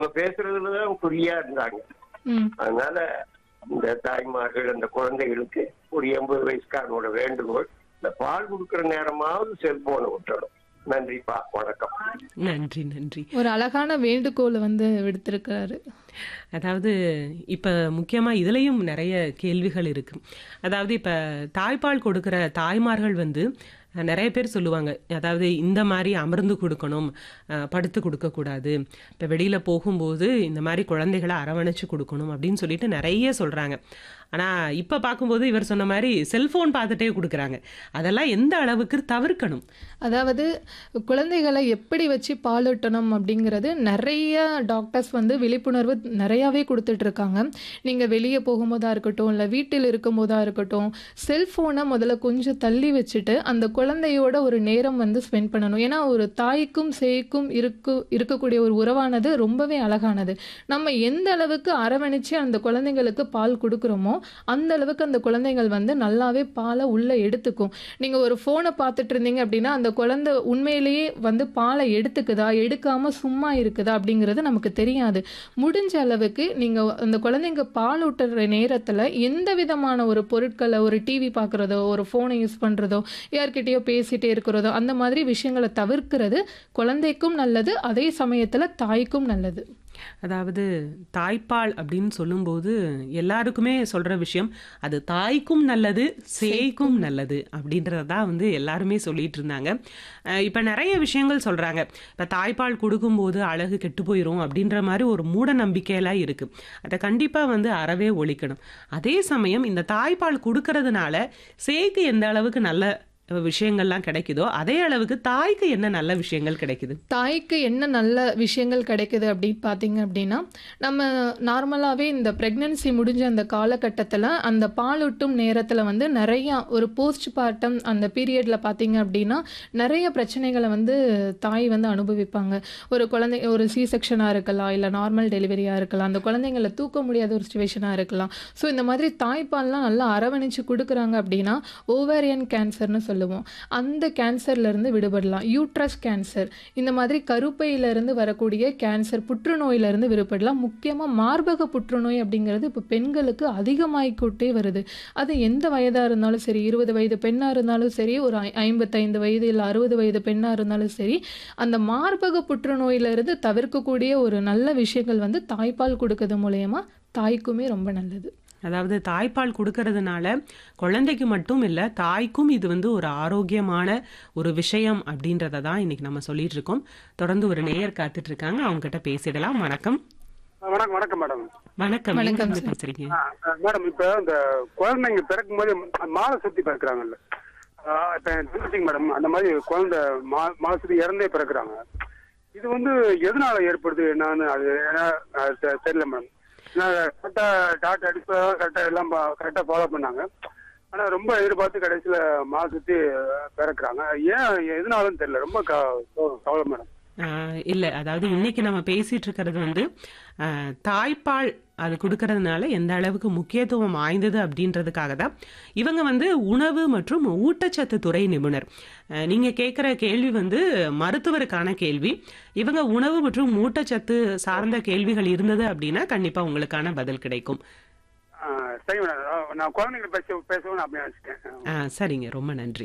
அவங்க பேசுறதுலதான் குறியா இருந்தாங்க ம் அதனால இந்த தாய்மார்கள் அந்த குழந்தைகளுக்கு ஒரு எண்பது வயசுக்காரனோட வேண்டுகோள் இந்த பால் கொடுக்கிற நேரமாவது செல்போனை விட்டுறணும் நன்றிப்பா வணக்கம் நன்றி நன்றி ஒரு அழகான வேண்டுகோளை வந்து விடுத்திருக்கிறாரு அதாவது இப்போ முக்கியமாக இதுலேயும் நிறைய கேள்விகள் இருக்கு அதாவது இப்போ தாய்ப்பால் கொடுக்குற தாய்மார்கள் வந்து அஹ், நிறைய பேர் சொல்லுவாங்க அதாவது இந்த மாதிரி அமர்ந்து கொடுக்கணும் அஹ், படுத்து கொடுக்கக்கூடாது இப்போ வெளியில் போகும்போது இந்த மாதிரி குழந்தைகளை அரவணைச்சு கொடுக்கணும் அப்படின்னு சொல்லிட்டு நிறைய சொல்கிறாங்க ஆனால் இப்போ பார்க்கும்போது இவர் சொன்ன மாதிரி செல்ஃபோன் பார்த்துட்டே கொடுக்குறாங்க அதெல்லாம் எந்த அளவுக்கு தவிர்க்கணும் அதாவது குழந்தைகளை எப்படி வச்சு பாலூட்டணும் அப்படிங்கிறது நிறைய டாக்டர்ஸ் வந்து விழிப்புணர்வு நிறையாவே கொடுத்துட்டு இருக்காங்க நீங்கள் வெளியே போகும்போதா இருக்கட்டும் இல்லை வீட்டில் இருக்கும்போதா இருக்கட்டும் செல்ஃபோனை முதல்ல கொஞ்சம் தள்ளி வச்சுட்டு அந்த குழந்தையோட ஒரு நேரம் வந்து ஸ்பெண்ட் பண்ணணும் ஏன்னா ஒரு தாய்க்கும் சேய்க்கும் இருக்கு இருக்கக்கூடிய ஒரு உறவானது ரொம்பவே அழகானது நம்ம எந்த அளவுக்கு அரவணைச்சு அந்த குழந்தைங்களுக்கு பால் கொடுக்குறோமோ அந்த அளவுக்கு அந்த குழந்தைகள் வந்து நல்லாவே பாலை உள்ளே எடுத்துக்கும் நீங்கள் ஒரு ஃபோனை பார்த்துட்டு இருந்தீங்க அப்படின்னா அந்த குழந்தை உண்மையிலேயே வந்து பாலை எடுத்துக்குதா எடுக்காமல் சும்மா இருக்குதா அப்படிங்கிறது நமக்கு தெரியாது முடிஞ்ச அளவுக்கு நீங்கள் அந்த குழந்தைங்க பால் ஊட்டுற நேரத்தில் எந்த விதமான ஒரு பொருட்களை ஒரு டிவி பார்க்குறதோ ஒரு ஃபோனை யூஸ் பண்ணுறதோ யார்கிட்டயோ பேசிகிட்டே இருக்கிறதோ அந்த மாதிரி விஷயங்களை தவிர்க்கிறது குழந்தைக்கும் நல்லது அதே சமயத்தில் தாய்க்கும் நல்லது அதாவது தாய்ப்பால் அப்படின்னு சொல்லும்போது எல்லாருக்குமே சொல்ற விஷயம் அது தாய்க்கும் நல்லது சேய்க்கும் நல்லது அப்படின்றத தான் வந்து எல்லாருமே சொல்லிட்டு இருந்தாங்க அஹ் இப்ப நிறைய விஷயங்கள் சொல்றாங்க இப்ப தாய்ப்பால் கொடுக்கும்போது அழகு கெட்டு போயிரும் அப்படின்ற மாதிரி ஒரு மூட நம்பிக்கையெல்லாம் இருக்கு அதை கண்டிப்பா வந்து அறவே ஒழிக்கணும் அதே சமயம் இந்த தாய்ப்பால் கொடுக்கறதுனால சேய்க்கு எந்த அளவுக்கு நல்ல விஷயங்கள்லாம் கிடைக்குதோ அதே அளவுக்கு தாய்க்கு என்ன நல்ல விஷயங்கள் கிடைக்குது தாய்க்கு என்ன நல்ல விஷயங்கள் கிடைக்குது அப்படின்னு பார்த்தீங்க அப்படின்னா நம்ம நார்மலாகவே இந்த ப்ரெக்னென்சி முடிஞ்ச அந்த காலகட்டத்தில் அந்த பாலூட்டும் நேரத்தில் வந்து நிறையா ஒரு போஸ்ட் பார்ட்டம் அந்த பீரியடில் பார்த்தீங்க அப்படின்னா நிறைய பிரச்சனைகளை வந்து தாய் வந்து அனுபவிப்பாங்க ஒரு குழந்தை ஒரு சி செக்ஷனாக இருக்கலாம் இல்லை நார்மல் டெலிவரியாக இருக்கலாம் அந்த குழந்தைங்களை தூக்க முடியாத ஒரு சுச்சுவேஷனாக இருக்கலாம் ஸோ இந்த மாதிரி தாய்ப்பால்லாம் நல்லா அரவணைச்சு கொடுக்குறாங்க அப்படின்னா ஓவேரியன் கேன்சர்னு சொல்லுவோம் அந்த கேன்சர்லேருந்து விடுபடலாம் யூட்ரஸ் கேன்சர் இந்த மாதிரி கருப்பையிலேருந்து வரக்கூடிய கேன்சர் புற்றுநோயிலிருந்து விடுபடலாம் முக்கியமாக மார்பக புற்றுநோய் அப்படிங்கிறது இப்போ பெண்களுக்கு அதிகமாகிக்கிட்டே வருது அது எந்த வயதாக இருந்தாலும் சரி இருபது வயது பெண்ணாக இருந்தாலும் சரி ஒரு ஐ- ஐம்பத்தைந்து வயது இல்லை அறுபது வயது பெண்ணாக இருந்தாலும் சரி அந்த மார்பக புற்றுநோயிலிருந்து தவிர்க்கக்கூடிய ஒரு நல்ல விஷயங்கள் வந்து தாய்ப்பால் கொடுக்கறது மூலயமா தாய்க்குமே ரொம்ப நல்லது அதாவது தாய்ப்பால் கொடுக்கறதுனால குழந்தைக்கு மட்டும் இல்லை தாய்க்கும் இது வந்து ஒரு ஆரோக்கியமான ஒரு விஷயம் அப்படின்றத தான் இன்னைக்கு நம்ம சொல்லிட்டு இருக்கோம் தொடர்ந்து ஒரு நேயர் காத்துட்டு இருக்காங்க அவங்க கிட்ட பேசிடலாம் வணக்கம் வணக்கம் வணக்கம் மேடம் வணக்கம் வணக்கம் எங்க இருந்து சார். பேசுறீங்க ஆ, மேடம் இப்ப இந்த குழந்தைங்க பிறக்கும் போது மாலை சுத்தி பிறக்கிறாங்கல்ல ஆ, இப்ப எனக்கு தெரிஞ்சுங்க மேடம் அந்த மாதிரி குழந்தை மா- மாலை சுத்தி இறந்தே பிறக்கிறாங்க இது வந்து எதனால ஏற்படுது என்னன்னு அது ஏன்னா, அது தெ- தெரியல மேடம் கரெக்டா டாக்டர் அடிப்பா கரெக்டா எல்லாம் கரெக்டா ஃபாலோ பண்ணாங்க ஆனா ரொம்ப எதிர்பார்த்து கடைசியில மாலை சுத்தி பிறக்கிறாங்க ஏன் எதனாலன்னு தெரியல ரொம்ப க- கவலை மேடம் ஆஹ் இல்ல அதாவது இன்னைக்கு நம்ம பேசிட்டு இருக்கிறது வந்து ஆஹ் தாய்ப்பால் அது கொடுக்கறதுனால எந்த அளவுக்கு முக்கியத்துவம் வாய்ந்தது அப்படின்றதுக்காக தான் இவங்க வந்து உணவு மற்றும் ஊட்டச்சத்து துறை நிபுணர் ஆஹ் நீங்க கேட்குற கேள்வி வந்து மருத்துவருக்கான கேள்வி இவங்க உணவு மற்றும் ஊட்டச்சத்து சார்ந்த கேள்விகள் இருந்தது அப்படின்னா கண்டிப்பா உங்களுக்கான பதில் கிடைக்கும் ஆ, சரி மேடம் ஆ, நான் குழந்தைங்க பேச பேசணும்னு அப்படியே நினைச்சிட்டேன் ஆ சரிங்க ரொம்ப நன்றி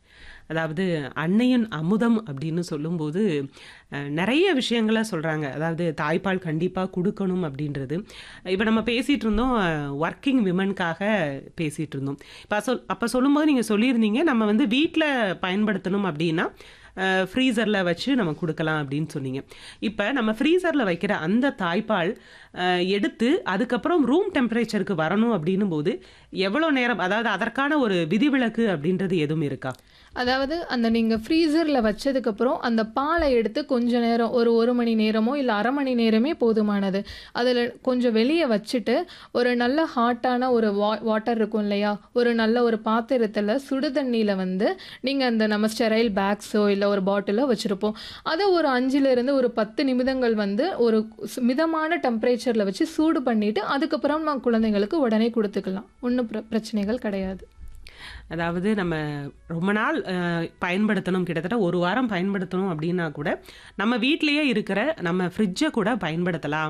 அதாவது அன்னையின் அமுதம் அப்படின்னு சொல்லும்போது அஹ், நிறைய விஷயங்களை சொல்கிறாங்க அதாவது தாய்ப்பால் கண்டிப்பாக கொடுக்கணும் அப்படின்றது இப்போ நம்ம பேசிகிட்டு இருந்தோம் ஒர்க்கிங் விமனுக்காக பேசிகிட்டு இருந்தோம் இப்போ சொல் அப்போ சொல்லும்போது நீங்கள் சொல்லியிருந்தீங்க நம்ம வந்து வீட்டில் பயன்படுத்தணும் அப்படின்னா ஃப்ரீசரில் வச்சு நம்ம கொடுக்கலாம் அப்படின்னு சொன்னீங்க இப்போ நம்ம ஃப்ரீசரில் வைக்கிற அந்த தாய்ப்பால் அஹ், எடுத்து அதுக்கப்புறம் ரூம் டெம்பரேச்சருக்கு வரணும் அப்படின்னும் போது எவ்வளோ நேரம் அதாவது அதற்கான ஒரு விதிவிலக்கு அப்படின்றது எதுவும் இருக்கா அதாவது அந்த நீங்கள் ஃப்ரீசரில் வச்சதுக்கப்புறம் அந்த பாலை எடுத்து கொஞ்ச நேரம் ஒரு ஒரு மணி நேரமோ இல்லை அரை மணி நேரமே போதுமானது அதில் கொஞ்சம் வெளியே வச்சுட்டு ஒரு நல்ல ஹாட்டான ஒரு வா வாட்டர் இருக்கும் இல்லையா ஒரு நல்ல ஒரு பாத்திரத்தில் சுடு தண்ணியில் வந்து நீங்கள் அந்த நம்ம ஸ்டெரைல் பேக்ஸோ இல்லை ஒரு பாட்டிலோ வச்சுருப்போம் அதை ஒரு அஞ்சுலேருந்து ஒரு பத்து நிமிடங்கள் வந்து ஒரு சு- மிதமான டெம்பரேச்சரில் வச்சு சூடு பண்ணிவிட்டு அதுக்கப்புறம் நம்ம குழந்தைங்களுக்கு உடனே கொடுத்துக்கலாம் ஒன்றும் பிரச்சனைகள் கிடையாது அதாவது நம்ம ரொம்ப நாள் அஹ், பயன்படுத்தணும் கிட்டத்தட்ட ஒரு வாரம் பயன்படுத்தணும் அப்படின்னா கூட நம்ம வீட்டிலேயே இருக்கிற நம்ம ஃப்ரிட்ஜை கூட பயன்படுத்தலாம்